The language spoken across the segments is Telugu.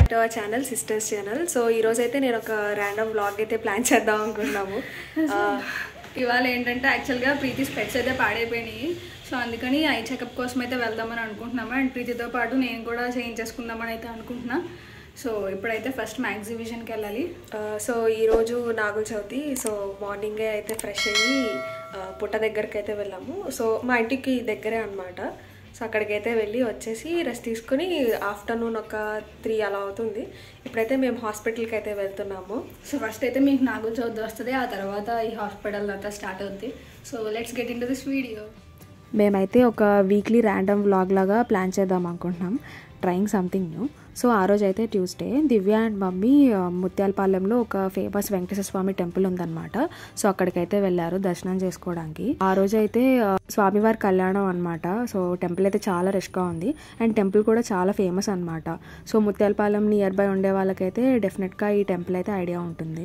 to our channel sisters channel so ఈరోజు అయితే నేను ఒక ర్యాండమ్ బ్లాగ్ అయితే ప్లాన్ చేద్దాం అనుకున్నాము ఆ, ఇవాళ ఏంటంటే యాక్చువల్గా ప్రీతి స్పెట్స్ అయితే పాడైపోయినాయి సో అందుకని ఐ చెకప్ కోసం అయితే వెళ్దామని అనుకుంటున్నాము అండ్ ప్రీతితో పాటు నేను కూడా చేయించేసుకుందామని అయితే అనుకుంటున్నా సో ఇప్పుడైతే ఫస్ట్ మ్యాక్స్ డివిజన్కి వెళ్ళాలి ఆ, సో ఈరోజు నాగుల చవితి సో మార్నింగే అయితే ఫ్రెష్ అయ్యి ఆ, పుట్ట దగ్గరికి అయితే వెళ్ళాము సో మా ఇంటికి దగ్గరే అనమాట సో అక్కడికైతే వెళ్ళి వచ్చేసి రెస్ట్ తీసుకుని ఆఫ్టర్నూన్ ఒక త్రీ అలా అవుతుంది ఇప్పుడైతే మేము హాస్పిటల్కి అయితే వెళ్తున్నాము సో ఫస్ట్ అయితే మీకు నాగుల చవితి వస్తుంది ఆ తర్వాత ఈ హాస్పిటల్ అంతా స్టార్ట్ అవుతుంది so let's get into this video మేమైతే ఒక వీక్లీ ర్యాండమ్ వ్లాగ్ లాగా ప్లాన్ చేద్దాం అనుకుంటున్నాం ట్రయింగ్ సంథింగ్ న్యూ సో ఆ రోజు అయితే ట్యూస్డే దివ్య అండ్ మమ్మీ ఆ, ముత్యాలపాలెంలో ఒక ఫేమస్ వెంకటేశ్వర స్వామి టెంపుల్ ఉందన్నమాట సో అక్కడికైతే వెళ్ళారు దర్శనం చేసుకోవడానికి ఆ రోజు అయితే ఆ, స్వామివారి కళ్యాణం అనమాట సో టెంపుల్ అయితే చాలా రష్గా ఉంది అండ్ టెంపుల్ కూడా చాలా ఫేమస్ అనమాట సో ముత్యాలపాలెం నియర్ బై ఉండే వాళ్ళకైతే డెఫినెట్గా ఈ టెంపుల్ అయితే ఐడియా ఉంటుంది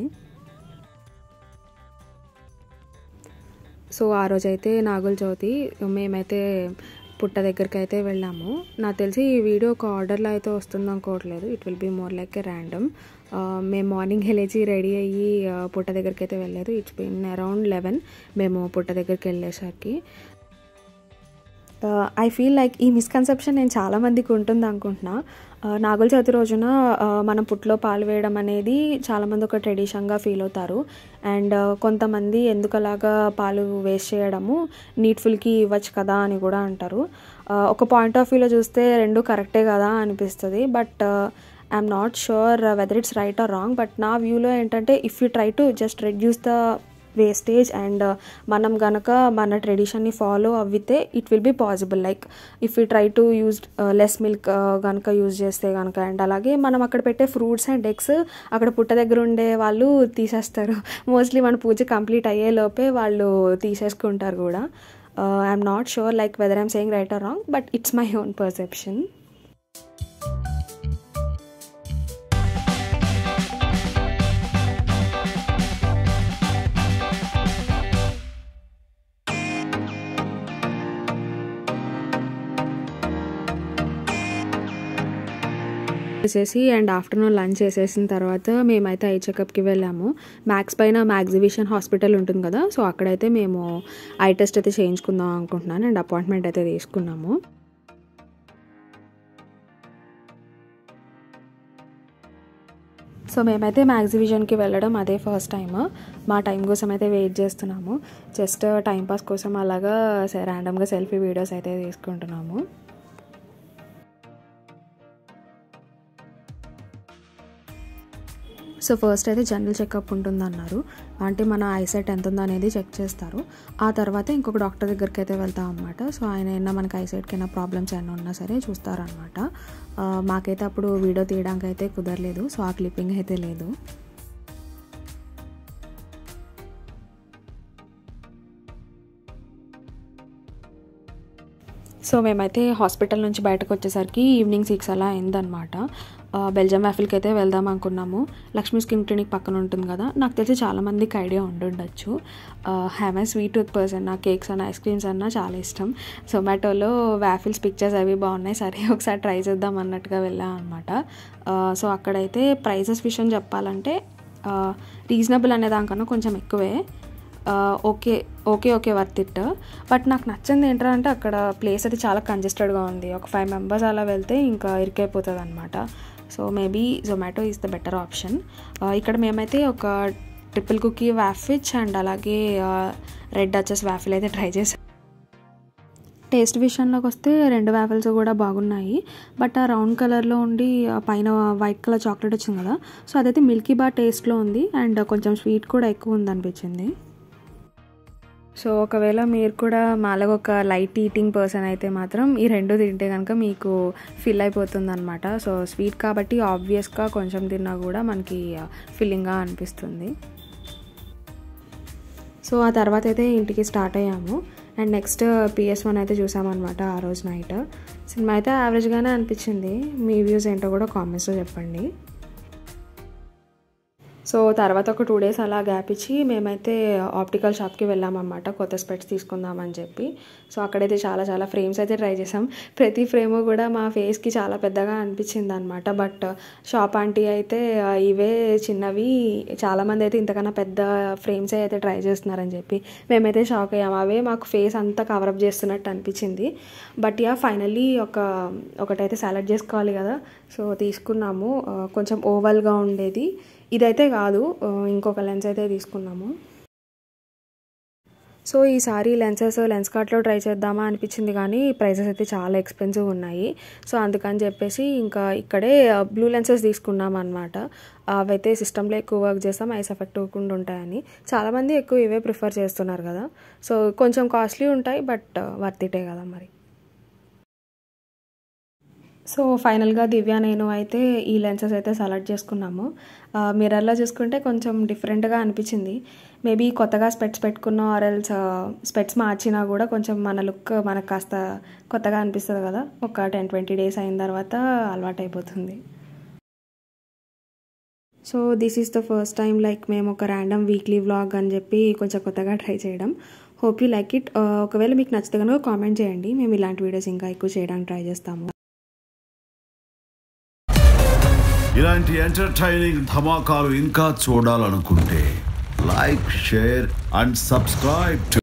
సో ఆ రోజైతే నాగుల చవితి మేమైతే పుట్ట దగ్గరికి అయితే వెళ్ళాము నాకు తెలిసి ఈ వీడియో ఒక ఆర్డర్లో అయితే వస్తుంది అనుకోవట్లేదు it will be more like a random మేము మార్నింగ్ లేచి రెడీ అయ్యి ఆ, పుట్ట దగ్గరికి అయితే వెళ్ళలేదు ఇట్స్ బిన్ అరౌండ్ లెవెన్ మేము పుట్ట దగ్గరికి వెళ్ళేసరికి ఐ ఫీల్ లైక్ ఈ మిస్కన్సెప్షన్ నేను చాలా మందికి ఉంటుంది అనుకుంటున్నా ఆ, నాగుల చవితి రోజున ఆ, మనం పుట్లో పాలు వేయడం అనేది చాలామంది ఒక ట్రెడిషన్గా ఫీల్ అవుతారు అండ్ కొంతమంది ఎందుకు అలాగా పాలు వేస్ట్ చేయడము నీట్ఫుల్కి ఇవ్వచ్చు కదా అని కూడా అంటారు ఆ, ఒక పాయింట్ ఆఫ్ వ్యూలో చూస్తే రెండు కరెక్టే కదా అనిపిస్తుంది but I'm not sure whether it's right or wrong but నా వ్యూలో ఏంటంటే if you try to just reduce the wastage and మనం గనక మన ట్రెడిషన్ని ఫాలో అవ్వితే it will be possible like if you try to use less milk కనుక యూజ్ చేస్తే కనుక అండ్ అలాగే మనం అక్కడ పెట్టే ఫ్రూట్స్ అండ్ ఎగ్స్ అక్కడ పుట్ట దగ్గర ఉండే వాళ్ళు తీసేస్తారు మోస్ట్లీ మన పూజ కంప్లీట్ అయ్యే లోపే వాళ్ళు తీసేసుకుంటారు కూడా I'm not sure like whether I'm saying right or wrong but it's my own perception చేసేసి అండ్ ఆఫ్టర్నూన్ లంచ్ చేసేసిన తర్వాత మేమైతే ఐ చెకప్కి వెళ్ళాము మ్యాక్స్ పైన మ్యాక్సిబిషన్ హాస్పిటల్ ఉంటుంది కదా సో అక్కడైతే మేము ఐ టెస్ట్ అయితే చేయించుకుందాం అనుకుంటున్నాను అండ్ అపాయింట్మెంట్ అయితే తీసుకున్నాము సో మేమైతే మ్యాక్సివిజన్కి వెళ్ళడం అదే ఫస్ట్ టైం మా టైం కోసం అయితే వెయిట్ చేస్తున్నాము జస్ట్ టైం పాస్ కోసం అలాగా ర్యాండమ్గా సెల్ఫీ వీడియోస్ అయితే తీసుకుంటున్నాము సో ఫస్ట్ అయితే జనరల్ చెకప్ ఉంటుందన్నారు అంటే మన ఐసెట్ ఎంత ఉందో అనేది చెక్ చేస్తారు ఆ తర్వాత ఇంకొక డాక్టర్ దగ్గరికి అయితే వెళ్తాం అనమాట సో ఆయన ఏమైనా మనకి ఐసెట్కి ఏమైనా ప్రాబ్లమ్స్ ఏమైనా ఉన్నా సరే చూస్తారనమాట ఆ, మాకైతే అప్పుడు వీడియో తీయడానికి అయితే కుదరలేదు సో ఆ క్లిప్పింగ్ అయితే లేదు సో మేమైతే హాస్పిటల్ నుంచి బయటకు వచ్చేసరికి ఈవినింగ్ సిక్స్ అలా అయిందనమాట ఆ, బెల్జియం వ్యాఫిల్కి అయితే వెళ్దాం అనుకున్నాము లక్ష్మీ స్కిన్ క్లినిక్ పక్కన ఉంటుంది కదా నాకు తెలిసి చాలామందికి ఐడియా ఉండుండొచ్చు have I sweet tooth person నా కేక్స్ అన్న ఐస్ క్రీమ్స్ అన్న చాలా ఇష్టం జొమాటోలో వ్యాఫిల్స్ పిక్చర్స్ అవి బాగున్నాయి సరే ఒకసారి ట్రై చేద్దాం అన్నట్టుగా వెళ్ళాం అనమాట సో అక్కడైతే ప్రైజెస్ విషయం చెప్పాలంటే రీజనబుల్ అనే దానికన్నా కొంచెం ఎక్కువే ఆ, okay okay okay worth it but నాకు నచ్చింది ఏంటంటే అక్కడ ప్లేస్ అయితే చాలా కంజెస్టెడ్గా ఉంది ఒక ఫైవ్ మెంబర్స్ అలా వెళ్తే ఇంకా ఇరికైపోతుంది అనమాట so maybe Zomato is the better option ఇక్కడ మేమైతే ఒక ట్రిపుల్ కుకీ వ్యాఫిచ్ అండ్ అలాగే రెడ్ డచెస్ వ్యాఫిల్ అయితే ట్రై చేసాం టేస్ట్ విషయంలోకి వస్తే రెండు వ్యాఫిల్స్ కూడా బాగున్నాయి బట్ ఆ రౌండ్ కలర్లో ఉండి ఆ పైన వైట్ కలర్ చాక్లెట్ వచ్చింది కదా సో అదైతే మిల్కీ బార్ టేస్ట్లో ఉంది అండ్ కొంచెం స్వీట్ కూడా ఎక్కువ ఉంది అనిపించింది సో ఒకవేళ మీరు కూడా మాలాగా ఒక లైట్ ఈటింగ్ పర్సన్ అయితే మాత్రం ఈ రెండు తింటే కనుక మీకు ఫిల్ అయిపోతుంది అనమాట సో స్వీట్ కాబట్టి ఆబ్వియస్గా కొంచెం తిన్నా కూడా మనకి ఫిల్లింగ్గా అనిపిస్తుంది సో ఆ తర్వాత అయితే ఇంటికి స్టార్ట్ అయ్యాము అండ్ నెక్స్ట్ పిఎస్ వన్ అయితే చూసామన్నమాట ఆ రోజు నైట్ సినిమా అయితే యావరేజ్గానే అనిపించింది మీ వ్యూస్ ఏంటో కూడా కామెంట్స్లో చెప్పండి సో తర్వాత ఒక టూ డేస్ అలా గ్యాప్ ఇచ్చి మేమైతే ఆప్టికల్ షాప్కి వెళ్ళామన్నమాట కొత్త స్పెట్స్ తీసుకుందామని చెప్పి సో అక్కడైతే చాలా చాలా ఫ్రేమ్స్ అయితే ట్రై చేసాం ప్రతి ఫ్రేమ్ కూడా మా ఫేస్కి చాలా పెద్దగా అనిపించింది అనమాట బట్ షాప్ ఆంటీ అయితే "ఆ, ఇవే చిన్నవి చాలామంది అయితే ఇంతకన్నా పెద్ద ఫ్రేమ్స్ అయితే ట్రై చేస్తున్నారని చెప్పి మేమైతే షాక్ అయ్యాము అవే మాకు ఫేస్ అంతా కవరప్ చేస్తున్నట్టు అనిపించింది బట్ యా ఫైనల్లీ ఒక ఒకటైతే సెలెక్ట్ చేసుకోవాలి కదా సో తీసుకున్నాము ఆ, కొంచెం ఓవల్గా ఉండేది ఇదైతే కాదు ఆ, ఇంకొక లెన్స్ అయితే తీసుకున్నాము సో ఈసారి లెన్సెస్ లెన్స్ కార్ట్లో ట్రై చేద్దామా అనిపించింది కానీ ప్రైసెస్ అయితే చాలా ఎక్స్పెన్సివ్ ఉన్నాయి సో అందుకని చెప్పేసి ఇంకా ఇక్కడే బ్లూ లెన్సెస్ తీసుకున్నాం అనమాట అవైతే సిస్టంలో ఎక్కువ వర్క్ చేస్తాం ఐస్ ఎఫెక్ట్ అవ్వకుండా ఉంటాయని చాలామంది ఎక్కువ ఇవే ప్రిఫర్ చేస్తున్నారు కదా సో కొంచెం కాస్ట్లీ ఉంటాయి బట్ వర్త్ ఇటే కదా మరి సో ఫైనల్గా దివ్య నేను అయితే ఈ లెన్సెస్ అయితే సెలెక్ట్ చేసుకున్నాము మిర్రర్లో చూసుకుంటే కొంచెం డిఫరెంట్గా అనిపించింది మేబీ కొత్తగా స్పెట్స్ పెట్టుకున్న ఆర్ఎల్స్ స్పెట్స్ మార్చినా కూడా కొంచెం మన లుక్ మనకు కాస్త కొత్తగా అనిపిస్తుంది కదా ఒక టెన్ ట్వంటీ డేస్ అయిన తర్వాత అలవాటు అయిపోతుంది so this is the first time like మేము ఒక ర్యాండమ్ వీక్లీ వ్లాగ్ అని చెప్పి కొంచెం కొత్తగా ట్రై చేయడం హోప్ యూ లైక్ ఇట్ ఒకవేళ మీకు నచ్చితే కనుక కామెంట్ చేయండి మేము ఇలాంటి వీడియోస్ ఇంకా ఎక్కువ చేయడానికి ట్రై చేస్తాము ఇలాంటి ఎంటర్టైనింగ్ ధమాకాలు ఇంకా చూడాలనుకుంటే like share and subscribe to